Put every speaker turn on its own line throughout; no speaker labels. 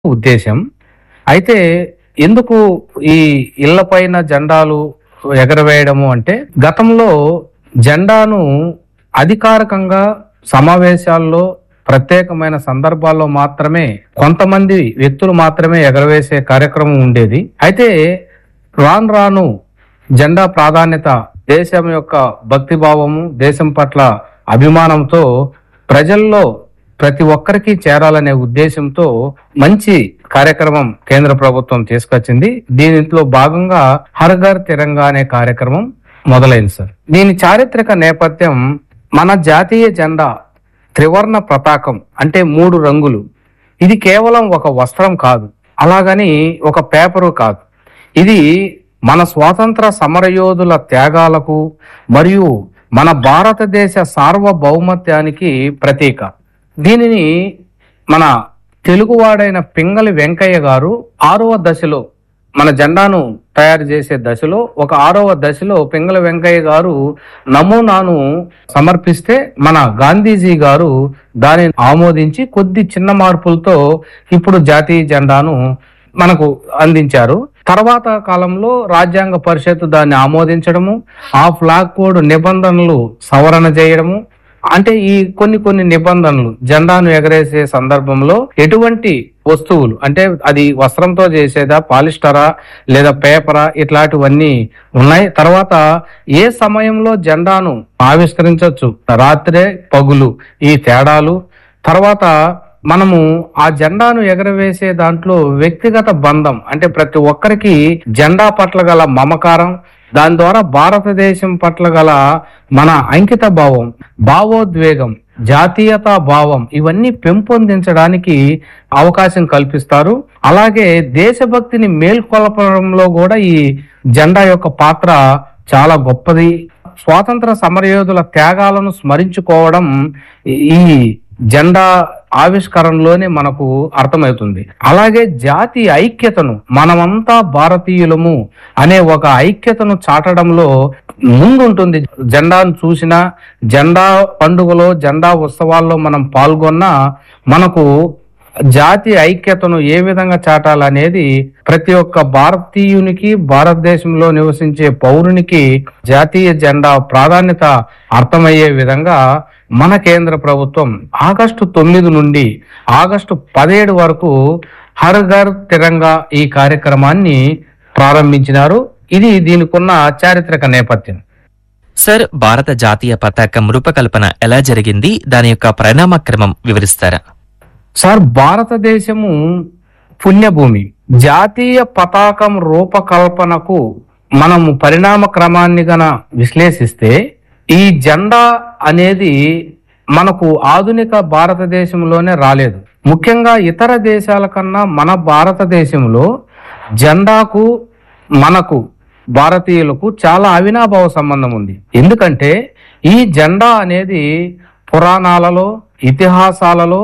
ఉద్దేశం అయితే ఎందుకు ఈ ఇళ్లపైన జెండాలు ఎగరవేయడము అంటే గతంలో జెండాను అధికారికంగా సమావేశాల్లో ప్రత్యేకమైన సందర్భాల్లో మాత్రమే కొంతమంది వ్యక్తులు మాత్రమే ఎగరవేసే కార్యక్రమం ఉండేది అయితే రాను రాను జెండా ప్రాధాన్యత దేశం యొక్క భక్తి భావము దేశం పట్ల అభిమానంతో ప్రజల్లో ప్రతి ఒక్కరికి చేరాలనే ఉద్దేశంతో మంచి కార్యక్రమం కేంద్ర ప్రభుత్వం తీసుకొచ్చింది దీనిలో భాగంగా హర్ ఘర్ తిరంగా అనే కార్యక్రమం మొదలైంది సార్ దీని చారిత్రక నేపథ్యం మన జాతీయ జెండా త్రివర్ణ పతాకం అంటే మూడు రంగులు ఇది కేవలం ఒక వస్త్రం కాదు అలాగని ఒక పేపరు కాదు ఇది మన స్వాతంత్ర సమరయోధుల త్యాగాలకు మరియు మన భారతదేశ సార్వభౌమత్యానికి ప్రతీక దీనిని మన తెలుగువాడైన పింగళి వెంకయ్య గారు ఆరవ దశలో మన జెండాను తయారు చేసే దశలో ఒక ఆరవ దశలో పింగళ వెంకయ్య గారు నమూనాను సమర్పిస్తే మన గాంధీజీ గారు దానిని ఆమోదించి కొద్ది చిన్న మార్పులతో ఇప్పుడు జాతీయ జెండాను మనకు అందించారు తర్వాత కాలంలో రాజ్యాంగ పరిషత్ దాన్ని ఆమోదించడము ఆ ఫ్లాగ్ కోడ్ నిబంధనలు సవరణ చేయడము అంటే ఈ కొన్ని కొన్ని నిబంధనలు జెండాను ఎగరేసే సందర్భంలో ఎటువంటి వస్తువులు అంటే అది వస్త్రంతో చేసేదా పాలిస్టరా లేదా పేపరా ఇట్లాంటివన్నీ ఉన్నాయి తర్వాత ఏ సమయంలో జెండాను ఆవిష్కరించవచ్చు రాత్రే పగులు ఈ తేడాలు తర్వాత మనము ఆ జెండాను ఎగరవేసే దాంట్లో వ్యక్తిగత బంధం అంటే ప్రతి ఒక్కరికి జెండా పట్ల గల మమకారం దాని ద్వారా భారతదేశం పట్ల గల మన అంకిత భావం భావోద్వేగం జాతీయతా భావం ఇవన్నీ పెంపొందించడానికి అవకాశం కల్పిస్తారు అలాగే దేశభక్తిని మేల్కొల్పడంలో కూడా ఈ జెండా యొక్క పాత్ర చాలా గొప్పది స్వాతంత్ర సమరయోధుల త్యాగాలను స్మరించుకోవడం ఈ జెండా ఆవిష్కరణలోనే మనకు అర్థమవుతుంది అలాగే జాతి ఐక్యతను మనమంతా భారతీయులము అనే ఒక ఐక్యతను చాటడంలో ముందుంటుంది జెండాను చూసిన జెండా పండుగలో జెండా ఉత్సవాల్లో మనం పాల్గొన్నా మనకు జాతి ఐక్యతను ఏ విధంగా చాటాలనేది ప్రతి ఒక్క భారతీయునికి భారతదేశంలో నివసించే పౌరునికి జాతీయ జెండా ప్రాధాన్యత అర్థమయ్యే విధంగా మన కేంద్ర ప్రభుత్వం ఆగస్టు తొమ్మిది నుండి ఆగస్టు పదిహేడు వరకు హర్ ఘర్ తిరంగా ఈ కార్యక్రమాన్ని ప్రారంభించినారు ఇది దీనికున్న చారిత్రక నేపథ్యం
సార్ భారత జాతీయ పతాకం రూపకల్పన ఎలా జరిగింది దాని యొక్క పరిణామక్రమం వివరిస్తారా
సార్ భారతదేశము పుణ్యభూమి జాతీయ పతాకం రూపకల్పనకు మనము పరిణామ క్రమాన్ని గన విశ్లేషిస్తే ఈ జెండా అనేది మనకు ఆధునిక భారతదేశంలోనే రాలేదు ముఖ్యంగా ఇతర దేశాల కన్నా మన భారతదేశంలో జెండాకు మనకు భారతీయులకు చాలా అవినాభావ సంబంధం ఉంది ఎందుకంటే ఈ జెండా అనేది పురాణాలలో ఇతిహాసాలలో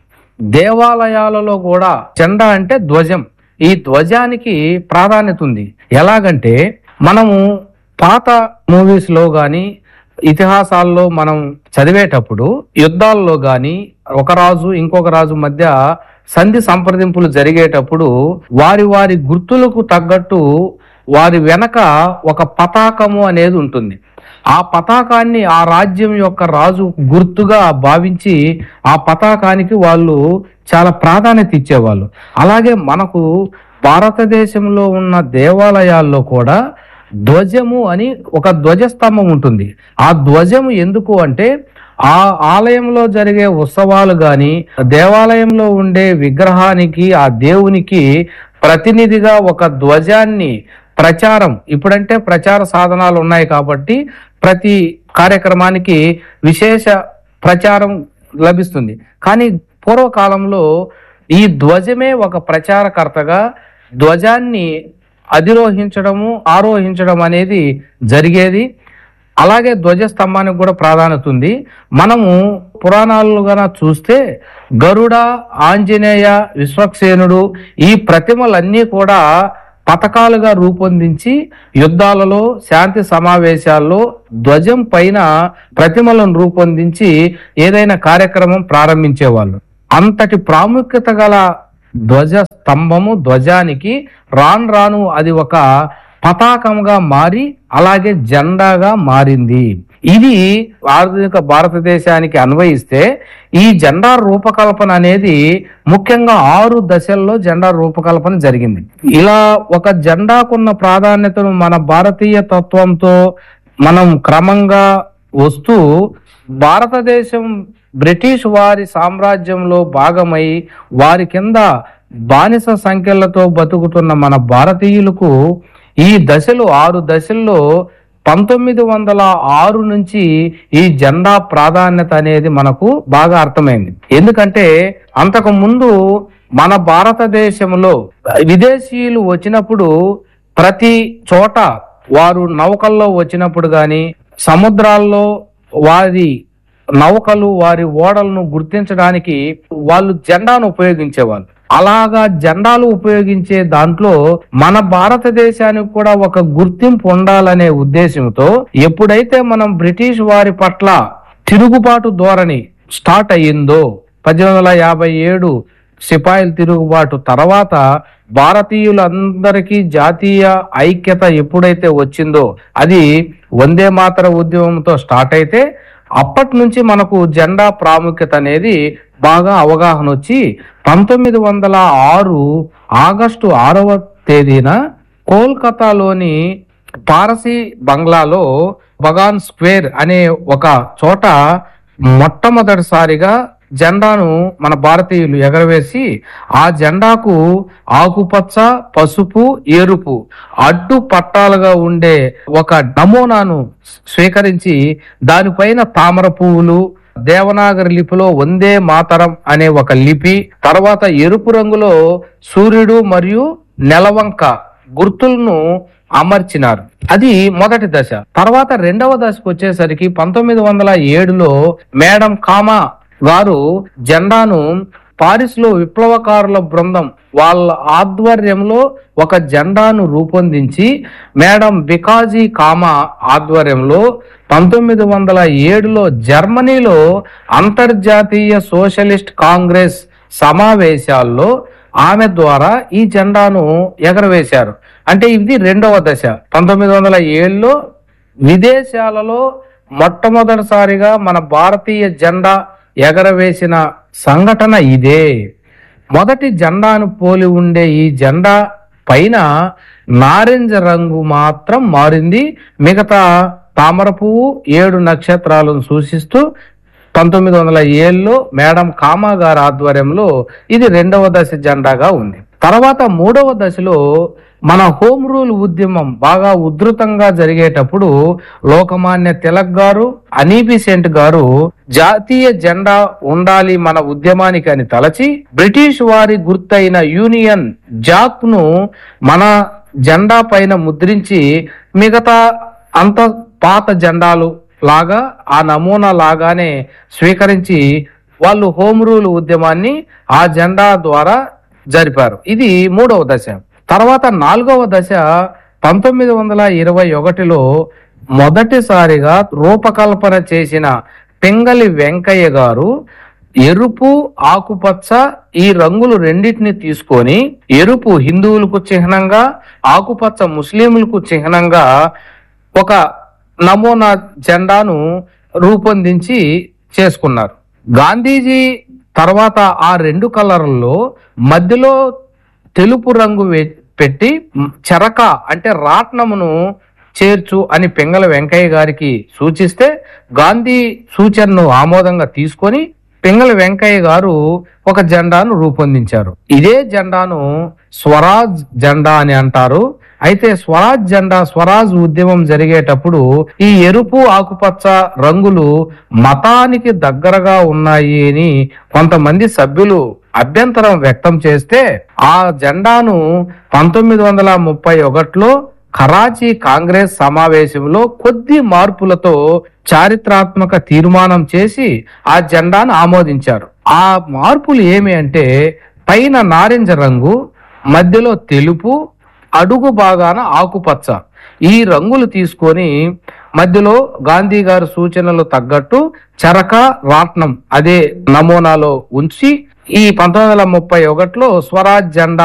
దేవాలయాలలో కూడా జెండా అంటే ధ్వజం ఈ ధ్వజానికి ప్రాధాన్యత ఉంది ఎలాగంటే మనము పాత మూవీస్ లో గాని ఇతిహాసాల్లో మనం చదివేటప్పుడు యుద్ధాల్లో గాని ఒక రాజు ఇంకొక రాజు మధ్య సంధి సంప్రదింపులు జరిగేటప్పుడు వారి వారి గుర్తులకు తగ్గట్టు వారి వెనక ఒక పతాకము అనేది ఉంటుంది ఆ పతాకాన్ని ఆ రాజ్యం యొక్క రాజు గుర్తుగా భావించి ఆ పతాకానికి వాళ్ళు చాలా ప్రాధాన్యత ఇచ్చేవాళ్ళు అలాగే మనకు భారతదేశంలో ఉన్న దేవాలయాల్లో కూడా ధ్వజము అని ఒక ధ్వజస్తంభం ఉంటుంది ఆ ధ్వజము ఎందుకు అంటే ఆ ఆలయంలో జరిగే ఉత్సవాలు గాని దేవాలయంలో ఉండే విగ్రహానికి ఆ దేవునికి ప్రతినిధిగా ఒక ధ్వజాన్ని ప్రచారం ఇప్పుడంటే ప్రచార సాధనాలు ఉన్నాయి కాబట్టి ప్రతి కార్యక్రమానికి విశేష ప్రచారం లభిస్తుంది కానీ పూర్వకాలంలో ఈ ధ్వజమే ఒక ప్రచారకర్తగా ధ్వజాన్ని అధిరోహించడము ఆరోహించడం అనేది జరిగేది అలాగే ధ్వజస్తంభానికి కూడా ప్రాధాన్యత ఉంది మనము పురాణాలు గన చూస్తే గరుడ ఆంజనేయ విశ్వక్సేనుడు ఈ ప్రతిమలన్నీ కూడా పథకాలుగా రూపొందించి యుద్ధాలలో శాంతి సమావేశాల్లో ధ్వజం పైన ప్రతిమలను రూపొందించి ఏదైనా కార్యక్రమం ప్రారంభించేవాళ్ళు అంతటి ప్రాముఖ్యత గల ధ్వజ స్తంభము ధ్వజానికి రాను రాను అది ఒక పతాకంగా మారి అలాగే జెండాగా మారింది ఇది ఆధునిక భారతదేశానికి అన్వయిస్తే ఈ జెండా రూపకల్పన అనేది ముఖ్యంగా ఆరు దశల్లో జెండా రూపకల్పన జరిగింది ఇలా ఒక జెండాకున్న ప్రాధాన్యతను మన భారతీయ తత్వంతో మనం క్రమంగా వస్తూ భారతదేశం బ్రిటిష్ వారి సామ్రాజ్యంలో భాగమై వారి కింద బానిస సంఖ్యలతో బతుకుతున్న మన భారతీయులకు ఈ దశలు ఆరు దశల్లో పంతొమ్మిది వందల ఆరు నుంచి ఈ జెండా ప్రాధాన్యత అనేది మనకు బాగా అర్థమైంది ఎందుకంటే అంతకు ముందు మన భారతదేశంలో విదేశీయులు వచ్చినప్పుడు ప్రతి చోట వారు నౌకల్లో వచ్చినప్పుడు గాని సముద్రాల్లో వారి నౌకలు వారి ఓడలను గుర్తించడానికి వాళ్ళు జెండాను ఉపయోగించేవాళ్ళు అలాగా జెండాలు ఉపయోగించే దాంట్లో మన భారతదేశానికి కూడా ఒక గుర్తింపు ఉండాలనే ఉద్దేశంతో ఎప్పుడైతే మనం బ్రిటిష్ వారి పట్ల తిరుగుబాటు ధోరణి స్టార్ట్ అయ్యిందో పద్దెనిమిది వందల యాభై ఏడు సిపాయిల తిరుగుబాటు తర్వాత భారతీయులందరికీ జాతీయ ఐక్యత ఎప్పుడైతే వచ్చిందో అది వందే మాతర ఉద్యమంతో స్టార్ట్ అయితే అప్పటి నుంచి మనకు జెండా ప్రాముఖ్యత అనేది బాగా అవగాహన వచ్చి పంతొమ్మిది వందల ఆరు ఆగస్టు ఆరవ తేదీన కోల్కతాలోని పారసీ బంగ్లాలో బగాన్ స్క్వేర్ అనే ఒక చోట మొట్టమొదటిసారిగా జెండాను మన భారతీయులు ఎగరవేసి ఆ జెండాకు ఆకుపచ్చ పసుపు ఎరుపు అడ్డు పట్టాలుగా ఉండే ఒక నమూనాను స్వీకరించి దానిపైన తామర పువ్వులు దేవనాగరి లిపిలో వందే మాతరం అనే ఒక లిపి తర్వాత ఎరుపు రంగులో సూర్యుడు మరియు నెలవంక గుర్తులను అమర్చినారు అది మొదటి దశ తర్వాత రెండవ దశకు వచ్చేసరికి పంతొమ్మిది వందల ఏడులో మేడం కామా గారు జెండాను పారిస్ లో విప్లవకారుల బృందం వాళ్ళ ఆధ్వర్యంలో ఒక జెండాను రూపొందించి మేడం బికాజీ కామా ఆధ్వర్యంలో పంతొమ్మిది వందల ఏడులో జర్మనీలో అంతర్జాతీయ సోషలిస్ట్ కాంగ్రెస్ సమావేశాల్లో ఆమె ద్వారా ఈ జెండాను ఎగరవేశారు అంటే ఇది రెండవ దశ పంతొమ్మిది వందల ఏడులో విదేశాలలో మొట్టమొదటిసారిగా మన భారతీయ జెండా ఎగరవేసిన సంఘటన ఇదే మొదటి జెండాను పోలి ఉండే ఈ జెండా పైన నారింజ రంగు మాత్రం మారింది మిగతా తామర పువ్వు ఏడు నక్షత్రాలను సూచిస్తూ పంతొమ్మిది వందల ఏళ్ళలో మేడం కామా గారి ఆధ్వర్యంలో ఇది రెండవ దశ జెండాగా ఉంది తర్వాత మూడవ దశలో మన హోమ్ రూల్ ఉద్యమం బాగా ఉధృతంగా జరిగేటప్పుడు లోకమాన్య తిలక్ గారు అనీబిసెంట్ గారు జాతీయ జెండా ఉండాలి మన ఉద్యమానికి అని తలచి బ్రిటిష్ వారి గుర్తైన యూనియన్ జాక్ ను మన జెండా పైన ముద్రించి మిగతా అంత పాత జెండాలు లాగా ఆ నమూనా లాగానే స్వీకరించి వాళ్ళు హోమ్ రూల్ ఉద్యమాన్ని ఆ జెండా ద్వారా జరిపారు ఇది మూడవ దశ తర్వాత నాలుగవ దశ పంతొమ్మిది వందల ఇరవై ఒకటిలో మొదటిసారిగా రూపకల్పన చేసిన పింగళి వెంకయ్య గారు ఎరుపు ఆకుపచ్చ ఈ రంగులు రెండింటిని తీసుకొని ఎరుపు హిందువులకు చిహ్నంగా ఆకుపచ్చ ముస్లింలకు చిహ్నంగా ఒక నమూనా జెండాను రూపొందించి చేసుకున్నారు గాంధీజీ తర్వాత ఆ రెండు కలర్లలో మధ్యలో తెలుపు రంగు వే- పెట్టి మ్, చెరక అంటే రాట్నమును చేర్చు అని పెంగళ వెంకయ్య గారికి సూచిస్తే గాంధీ సూచనను ఆమోదంగా తీసుకొని పింగళ వెంకయ్య గారు ఒక జెండాను రూపొందించారు ఇదే జెండాను స్వరాజ్ జెండా అని అంటారు అయితే స్వరాజ్ జెండా స్వరాజ్ ఉద్యమం జరిగేటప్పుడు ఈ ఎరుపు ఆకుపచ్చ రంగులు మతానికి దగ్గరగా ఉన్నాయి అని కొంతమంది సభ్యులు అభ్యంతరం వ్యక్తం చేస్తే ఆ జెండాను పంతొమ్మిది వందల ముప్పై ఒకటిలో కరాచీ కాంగ్రెస్ సమావేశంలో కొద్ది మార్పులతో చారిత్రాత్మక తీర్మానం చేసి ఆ జెండాను ఆమోదించారు ఆ మార్పులు ఏమి అంటే పైన నారింజ రంగు మధ్యలో తెలుపు అడుగు భాగాన ఆకుపచ్చ ఈ రంగులు తీసుకొని మధ్యలో గాంధీ గారి సూచనలు తగ్గట్టు చరక రాట్నం అదే నమూనాలో ఉంచి ఈ పంతొమ్మిది వందల ముప్పై ఒకటిలో స్వరాజ్ జెండా